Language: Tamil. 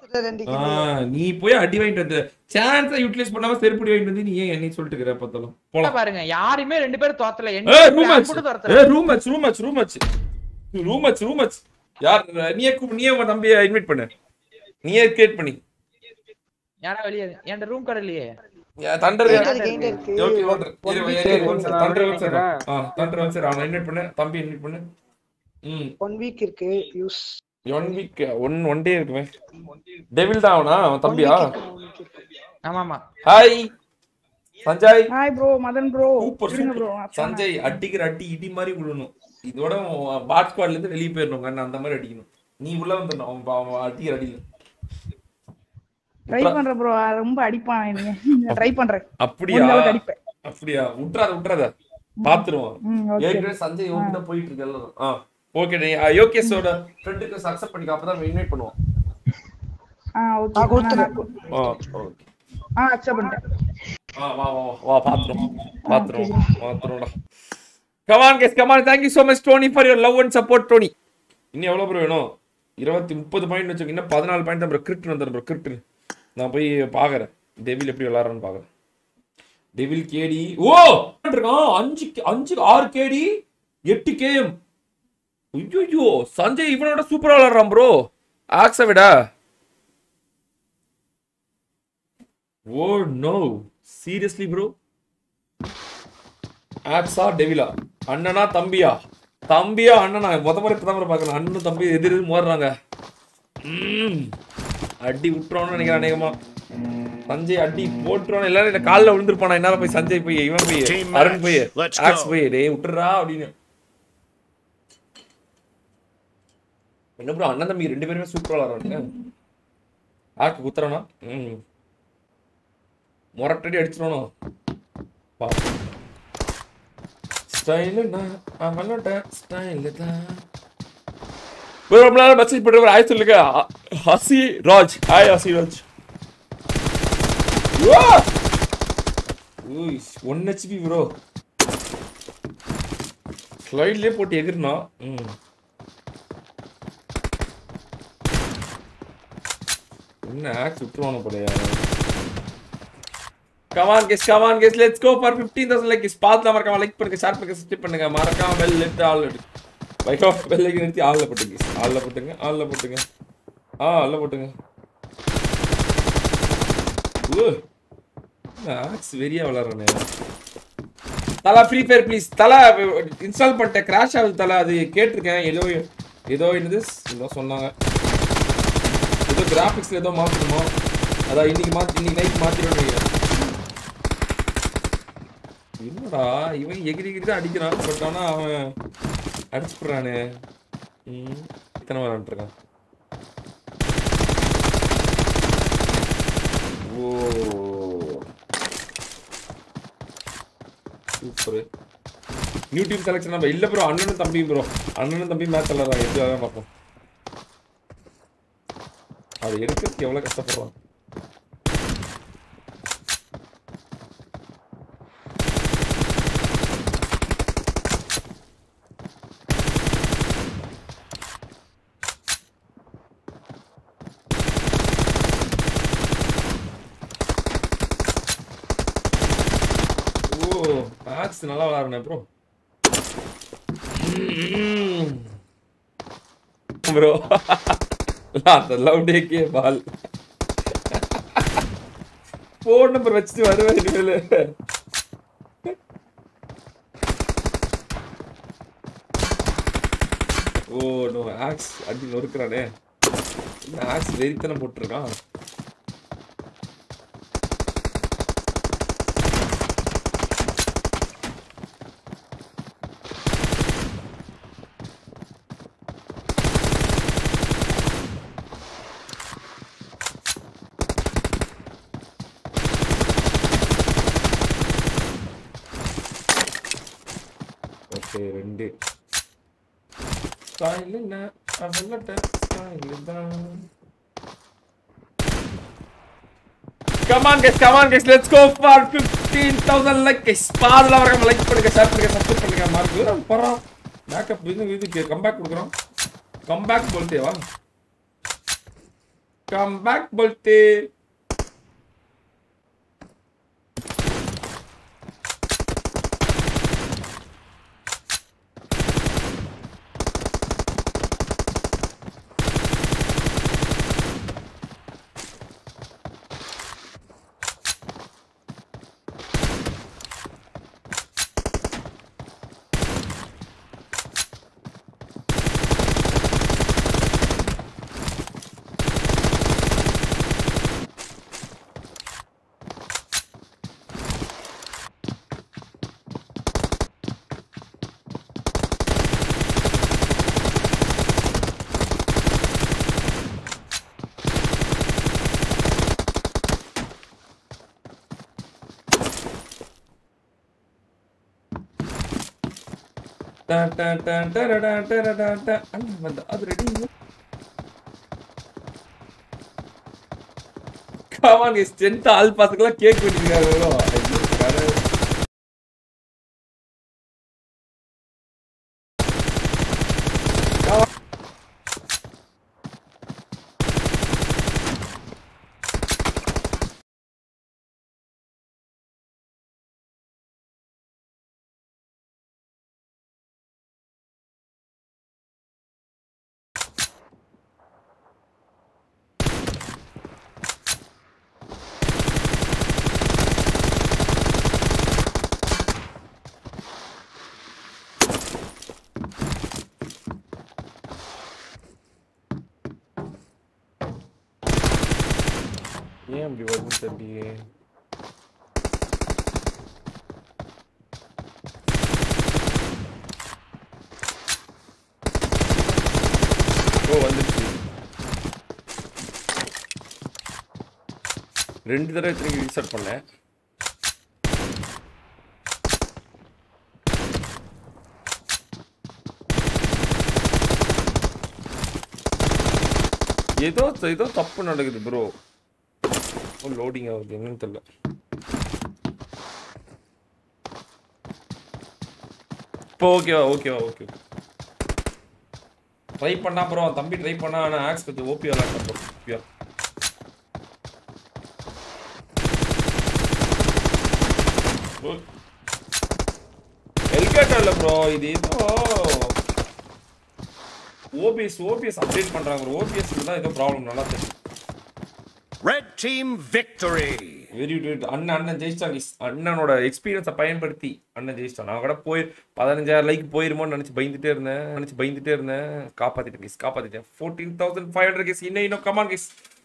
ஒரு ரெண்டு ஆ, கிலோ நீ போய் அடி வாங்கிட்டு வந்த சான்ஸை யூட்டிலைஸ் பண்ணாம செருப்படி வாங்கிட்டு வந்து நீ ஏன் என்னை சொல்லிட்டு இருக்கிற பார்த்தாலும் போலாம் பாருங்க யாருமே ரெண்டு பேரும் தோத்தல ஏய் ரூம் மேட்ச் கூட ஏய் தோத்தல room match room match room match room match room match யார் நீயே கூப்பிடு நீயே உன் தம்பியை இன்வைட் பண்ணு நீயே கிரியேட் பண்ணி யாரா வெளியே என் ரூம் கடலையே தண்டர் Gained இருக்கு, gained இருக்கு. ஓகே One week தண்டர் வந்து சார் ஆ தண்டர் வந்து சார் அவனை இன்வைட் பண்ணு தம்பி இன்வைட் பண்ணு ம் ஒன் வீக் இருக்கு use one week one one day இருக்குமே டெவில் தான் அவனா அவன் தம்பியா ஆமா ஆமா hi Sanjay hi bro Madhan bro super இருங்க ப்ரோ சூப்பர் சஞ்சய் அடிக்கிற அடி இடி மாதிரி விழணும் இதோட பாட் ஸ்குவாட்ல இருந்து வெளியே போயிடணும் கண்ணு அந்த மாதிரி அடிக்கணும் நீ உள்ள வந்துடணும் அவன் பா- அவன் அடிக்கிற அடியில ட்ரை பண்றேன் ப்ரோ ரொம்ப அடிப்பான் என்னைய ட்ரை பண்றேன் அப்படியா முடிஞ்ச அளவுக்கு அடிப்பேன் அப்படியா விட்றாத விட்றாத பாத்துருவான் ம் ஓகே ஏற்கனவே சஞ்சய் உங்ககிட்ட போயிட்டு இருக்கு எல்லாம் ஆ ஓகே நீ யோகேஷோட ஃப்ரெண்டுக்கு அக்செப்ட் பண்ணிக்க அப்பதான் இன்வைட் பண்ணுவோம் ஆ நான் ஓகே கொடுத்துறேன். ஆ ஓகே ஆ அக்செப்ட் பண்ணிட்டேன் ஆ வா வா வா, வா பாத்துறோம் பாத்துறோம் பாத்துறோம்டா come on guys come on thank you so much Dhoni for your love and support Dhoni இன்னும் எவ்வளவு ப்ரோ வேணும் இருபத்தி முப்பது பாயிண்ட் வச்சுக்கோங்க இன்னும் பதினாலு பாயிண்ட் தான் ப்ரோ கிரிட் வந்துடும் ப்ரோ கிரிட் நான் போய் பாக்குறேன் டெவில் எப்படி விளாட்றான்னு பாக்குறேன் டெவில் கேடி ஓ இருக்கான் அஞ்சு அஞ்சு ஆறு கேடி எட்டு கேஎம் ஐயோ சஞ்சய் இவனோட சூப்பரா விளாடுறான் ப்ரோ ஆக்ஸை விட ஓ நோ சீரியஸ்லி ப்ரோ ஆக்ஸா டெவிலா அண்ணனா தம்பியா தம்பியா அண்ணனா முத முறை இப்பதான் bro பார்க்கணும் அண்ணனும் தம்பி எதிர் எதிர் மோதுறாங்க ம். அடி விட்டுறோம்னு நினைக்கிறேன் அநேகமா சஞ்சய் அடி போட்டுருவான் எல்லாரும் என்ன காலில் விழுந்திருப்பானா என்னால போய் சஞ்சய் போய் இவன் போய் Team அருண் match. போய் Let's ஆக்ஸ் go. போய் டேய் விட்டுறா அப்படின்னு என்ன ப்ரோ அண்ணன் தம்பி ரெண்டு பேருமே சூப்பரா விளாடுறாங்க ஆக்கு குத்துறானா ம் முரட்டடி அடிச்சிடணும் பா ஸ்டைலு நான் அவனோட ஸ்டைலு தான் ப்ரோ ரொம்ப நேரம் மெசேஜ் பண்ணுற ஆய் சொல்லுங்க அ- ஹசி ராஜ் ஹாய் ஹசி ராஜ் ஒன் ஹெச்பி ப்ரோ ஸ்லைட்லேயே போட்டு எகிர்னா ம் என்ன ஆக்ஸ் விட்டுருவானு போலையா come on guys come on guys let's go for 15000 like is பாத்து மறக்காம லைக் பண்ணுங்க ஷேர் பண்ணுங்க சப்ஸ்கிரைப் பண்ணுங்க மறக்காம பெல் லெட் ஆல் பைக் ஆஃப் பெல் லைக் நிறுத்தி ஆல்ல போட்டுங்க ஆல்ல போட்டுங்க ஆல்ல போட்டுங்க ஆ ஆல்ல போட்டுங்க ஓ ஆக்ஸ் வெரியா விளாடுறானே தலா ஃப்ரீ ஃபயர் ப்ளீஸ் தலா இன்ஸ்டால் பண்ணிட்டேன் கிராஷ் ஆகுது தலா அது கேட்டிருக்கேன் ஏதோ ஏதோ என்னது ஏதோ சொன்னாங்க ஏதோ கிராஃபிக்ஸ்ல ஏதோ மாத்தணுமோ அதான் இன்னைக்கு மாத்தி இன்னைக்கு நைட் மாத்திடும்னு நினைக்கிறேன் என்னடா இவன் எகிரி எகிரி தான் அடிக்கிறான் பட் ஆனா அவன் அடிச்சுடுறானே ம் இத்தனை விளாண்டு இருக்கான் ஓ சூப்பர் யூடியூப் செலக்ஷன் நம்ம இல்ல ப்ரோ அண்ணனும் தம்பியும் ப்ரோ அண்ணனும் தம்பியும் மேட்ச் விளாட்றாங்க எப்படி தான் பார்ப்போம் அது எடுக்கிறதுக்கு எவ்வளவு கஷ்டப்படுறான் ஓ மேக்ஸ் நல்லா விளாடுறேன் ப்ரோ ப்ரோ அந்த லவ் டேக்கே பால் ஃபோன் நம்பர் வச்சுட்டு வருவேன் இனிமேல் ஓ நோ ஆக்ஸ் அடி நொறுக்குறானே என்ன ஆக்ஸ் வெறித்தனம் போட்டிருக்கான் ஓகே ரெண்டு ஸ்டைல் என்ன அவளட்ட ஸ்டைல் தான் Come on guys, come on guys, let's go for 15,000 like guys. பாதுல வரங்க லைக் பண்ணுங்க, ஷேர் பண்ணுங்க, சப்ஸ்கிரைப் பண்ணுங்க. மார்க் போறோம். பேக்கப் இது இதுக்கு கம்பேக் கொடுக்குறோம். கம்பேக் बोलते வா. கம் பேக் போல்ட்டு டன் டன் டன் டரடன் டரடன் டன். அண்ணன் வந்தா அது ரெடி கமான் ஸ்ட்ரென்த் ஆல் பாத்துக்கெல்லாம் கேக் வெட்டிருக்காங்க ஏன் அப்படி வருதுன்னு தெரியலையே ஓ வந்துருச்சு ரெண்டு தடவை திரும்பி ரீசெட் பண்ணேன் ஏதோ ஏதோ தப்பு நடக்குது ப்ரோ லோடிங் ஆகுது என்னன்னு தெரியல இப்போ ஓகேவா ஓகேவா ஓகே ட்ரை பண்ணா ப்ரோ தம்பி ட்ரை பண்ணா ஆனால் ஆக்ஸ் கொஞ்சம் ஓபி விளாட்றேன் ப்ரோ ஓபியா எல்கேட்டா இல்லை ப்ரோ இது ஏதோ ஓபிஎஸ் ஓபிஎஸ் அப்டேட் பண்றாங்க ப்ரோ ஓபிஎஸ் தான் ஏதோ ப்ராப்ளம் நல்லா தெரியும் Red team victory. Very good அண்ணன் அண்ணன் ஜெயிச்சிட்டாங்க அண்ணனோட எக்ஸ்பீரியன்ஸை பயன்படுத்தி அண்ணன் ஜெயிச்சிட்டான் நான் கூட போய் பதினஞ்சாயிரம் லைக் போயிருமோன்னு நினச்சி பயந்துட்டே இருந்தேன் நினச்சி பயந்துட்டே இருந்தேன் காப்பாற்றிட்டேன் கேஸ் காப்பாற்றிட்டேன் fourteen thousand five hundred guys இன்னும் இன்னும் கமான் கேஸ்